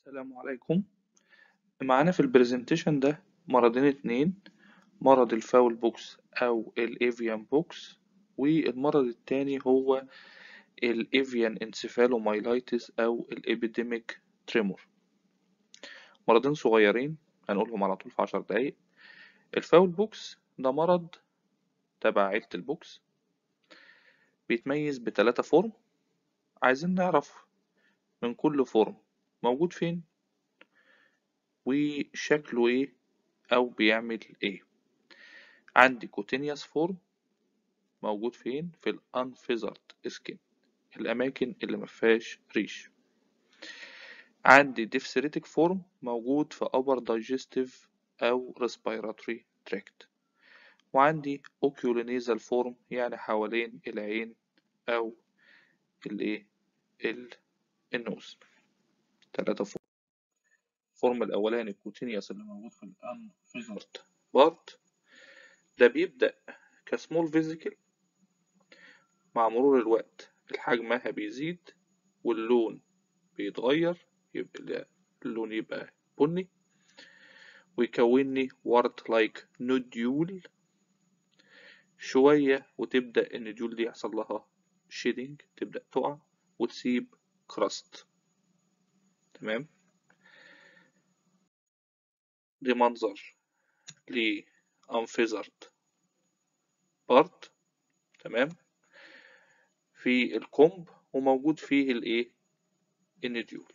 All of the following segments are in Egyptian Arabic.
السلام عليكم معانا في البرزنتيشن ده مرضين اتنين مرض الفاول بوكس أو الإيفيان بوكس والمرض التاني هو الإيفيان انسيفالومايلايتس أو الإبيديميك تريمور مرضين صغيرين هنقولهم على طول في عشر دقايق الفاول بوكس ده مرض تبع عيلة البوكس بيتميز بتلاتة فورم عايزين نعرف من كل فورم موجود فين وشكله ايه او بيعمل ايه عندي كوتينيوس فورم موجود فين في الانفيزرد سكين الاماكن اللي مفيهاش ريش عندي ديفسيريتك فورم موجود في upper digestive او respiratory tract وعندي اوكيولينيزال فورم يعني حوالين العين او الايه النوز تلاتة فورم الفورم الأولاني الكوتينيوس اللي موجود في الأنفيزرد بارت ده بيبدأ كسمول فيزيكل مع مرور الوقت الحجمها بيزيد واللون بيتغير يبقى اللون يبقى بني ويكونني وارت لايك نوديول شوية وتبدأ النوديول دي يحصل لها شيدنج تبدأ تقع وتسيب كراست تمام دي منظر لأنفيزرد بارت تمام في الكومب وموجود فيه الايه النديول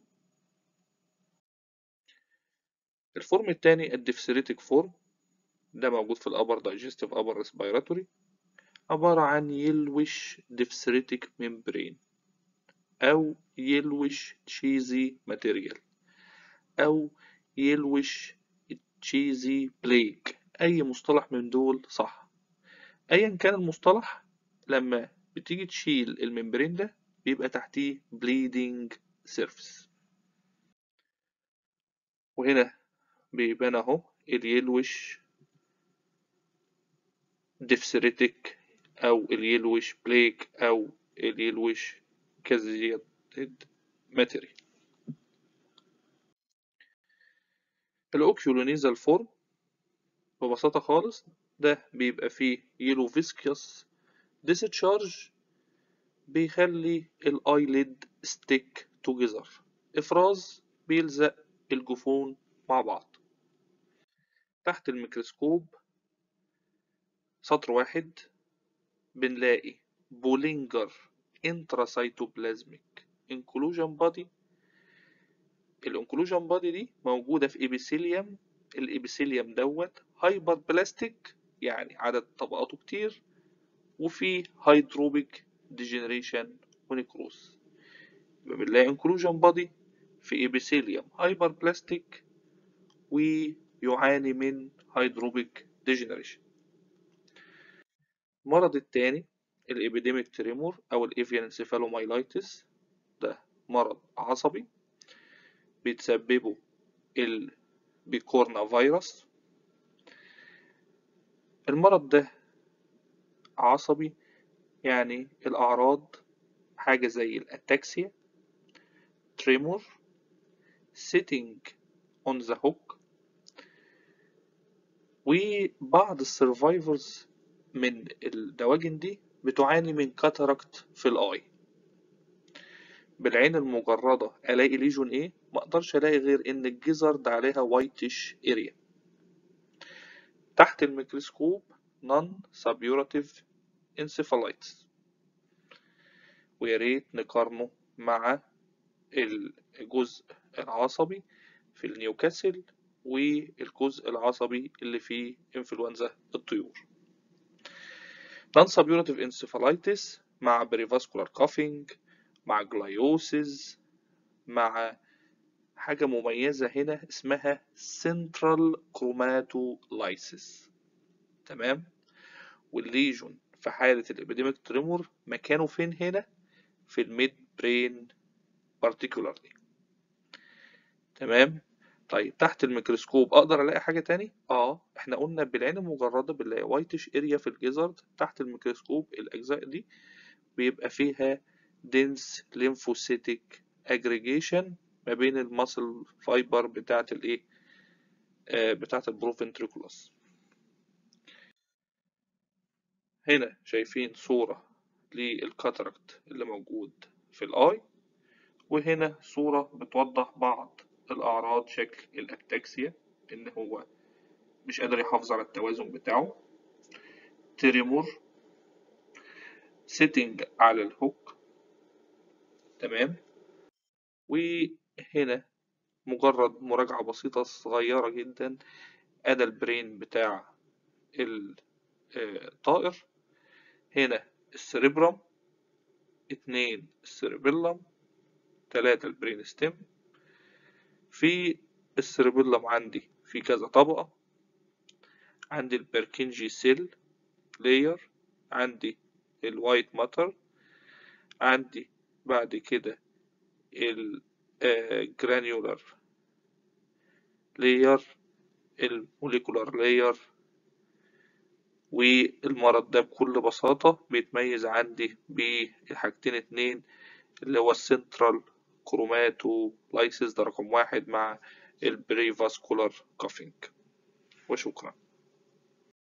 الفورم التاني الديفسيريتك فورم ده موجود في الابر دايجستيف ابر ريسبيراتوري عبارة عن يلوش ديفسيريتك ممبرين أو يلوش تشيزي ماتيريال أو يلوش تشيزي بليك أي مصطلح من دول صح أيا كان المصطلح لما بتيجي تشيل الممبرين ده بيبقى تحتيه بليدنج سيرفيس وهنا بيبان اهو اليلوش ديفسيريتك أو اليلوش بليك أو اليلوش كازيتد ماتيريال الأوكيولونيزال فورم ببساطة خالص ده بيبقى فيه يلو فيسكيوس ديسشارج بيخلي الايليد ستيك توجذر افراز بيلزق الجفون مع بعض تحت الميكروسكوب سطر واحد بنلاقي بولينجر انتراسيتوبلازميك انكلوجن بادي الانكلوجن بادي دي موجودة في ابيثيليوم الابيثيليوم دوت هايبر بلاستيك يعني عدد طبقاته كتير وفي هيدروبيك ديجنريشن ونكروس يبقى بنلاقي انكلوجن بادي في ابيثيليوم هايبر بلاستيك ويعاني من هيدروبيك ديجنريشن المرض التاني الابيديميك تريمور او الافيان انسيفالومايلايتس ده مرض عصبي بيتسببه البيكورنا فيروس المرض ده عصبي يعني الأعراض حاجة زي الأتاكسيا تريمور sitting on the hook وبعض السرفايفرز من الدواجن دي بتعاني من كاتاراكت في الآي بالعين المجردة ألاقي ليجون إيه؟ مقدرش ألاقي غير إن الجزر عليها وايتش اريا تحت الميكروسكوب نون سابيوراتيف انسيفالايتس ويا ريت نقارنه مع الجزء العصبي في النيوكاسل والجزء العصبي اللي فيه انفلونزا الطيور نون سابيوراتيف انسيفالايتس مع بريفاسكولار كافينج مع جلايوسيس مع حاجة مميزة هنا اسمها central chromatolysis تمام والليجون في حالة الابيديميك تريمور مكانه فين هنا في الميد برين particularly تمام طيب تحت الميكروسكوب اقدر الاقي حاجة تاني اه احنا قلنا بالعين المجردة بنلاقي وايتش اريا في الجزرد تحت الميكروسكوب الاجزاء دي بيبقى فيها dense lymphocytic aggregation ما بين الماسل فايبر بتاعة الايه آه بتاعة البروفنتريكولاس هنا شايفين صورة للكاتراكت اللي موجود في الاي وهنا صورة بتوضح بعض الأعراض شكل الأكتاكسيا إن هو مش قادر يحافظ على التوازن بتاعه تريمور سيتنج على الهوك تمام وهنا مجرد مراجعة بسيطة صغيرة جدا أدا البرين بتاع الطائر هنا السريبرم اتنين السريبيلم تلاتة البرين ستيم في السريبيلم عندي في كذا طبقة عندي البركنجي سيل لاير عندي الوايت ماتر عندي بعد كده الجرانيولار لاير الموليكولار لاير والمرض ده بكل بساطة بيتميز عندي بحاجتين اتنين اللي هو السنترال كروماتو لايسيس ده رقم واحد مع البريفاسكولار كافينج وشكرا